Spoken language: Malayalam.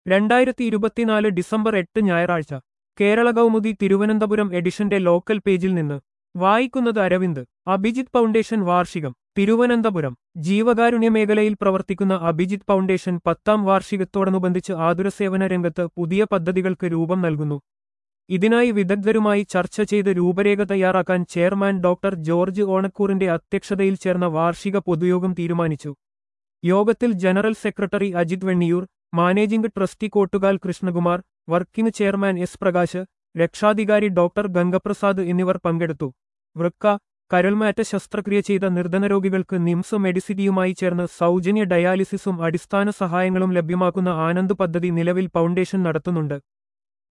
രണ്ടായിരത്തി ഇരുപത്തിനാല് ഡിസംബർ എട്ട് ഞായറാഴ്ച കേരള കൗമുദി തിരുവനന്തപുരം എഡിഷന്റെ ലോക്കൽ പേജിൽ നിന്ന് വായിക്കുന്നത് അരവിന്ദ് അഭിജിത്ത് ഫൗണ്ടേഷൻ വാർഷികം തിരുവനന്തപുരം ജീവകാരുണ്യ മേഖലയിൽ പ്രവർത്തിക്കുന്ന അഭിജിത്ത് ഫൗണ്ടേഷൻ പത്താം വാർഷികത്തോടനുബന്ധിച്ച് ആതുരസേവന രംഗത്ത് പുതിയ പദ്ധതികൾക്ക് രൂപം നൽകുന്നു ഇതിനായി വിദഗ്ധരുമായി ചർച്ച ചെയ്ത് രൂപരേഖ തയ്യാറാക്കാൻ ചെയർമാൻ ഡോക്ടർ ജോർജ് ഓണക്കൂറിന്റെ അധ്യക്ഷതയിൽ ചേർന്ന വാർഷിക പൊതുയോഗം തീരുമാനിച്ചു യോഗത്തിൽ general secretary Ajith Venniyoor managing trustee Kottukal Krishnakumar working chairman S Prakash രക്ഷാധികാരി ഡോക്ടർ ഗംഗപ്രസാദ് എന്നിവർ പങ്കെടുത്തു വൃക്ക കരൾമാറ്റ ശസ്ത്രക്രിയ ചെയ്ത നിർധന രോഗികൾക്ക് നിംസ് മെഡിസിറ്റിയുമായി ചേർന്ന് സൗജന്യ ഡയാലിസിസും അടിസ്ഥാന സഹായങ്ങളും ലഭ്യമാക്കുന്ന ആനന്ദ് പദ്ധതി നിലവിൽ ഫൗണ്ടേഷൻ നടത്തുന്നുണ്ട്